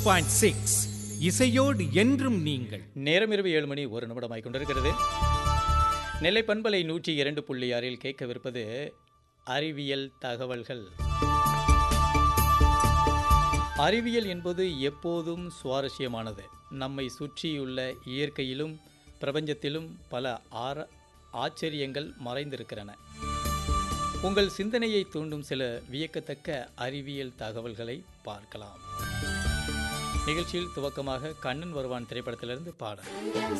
point six இசையோடு என்றும் நீங்கள் நேரம் இரவு ஏழு மணி ஒரு நிமிடமாய் கொண்டிருக்கிறது நெல்லை பண்பலை நூற்றி இரண்டு புள்ளி ஆறில் கேட்கவிருப்பது அறிவியல் தகவல்கள் அறிவியல் என்பது எப்போதும் சுவாரஸ்யமானது நம்மை சுற்றியுள்ள இயற்கையிலும் பிரபஞ்சத்திலும் பல ஆர ஆச்சரியங்கள் மறைந்திருக்கிறன உங்கள் சிந்தனையை தூண்டும் சில வியக்கத்தக்க அறிவியல் தகவல்களை பார்க்கலாம் நிகழ்ச்சியில் துவக்கமாக கண்ணன் வருவான் திரைப்படத்திலிருந்து பாடல்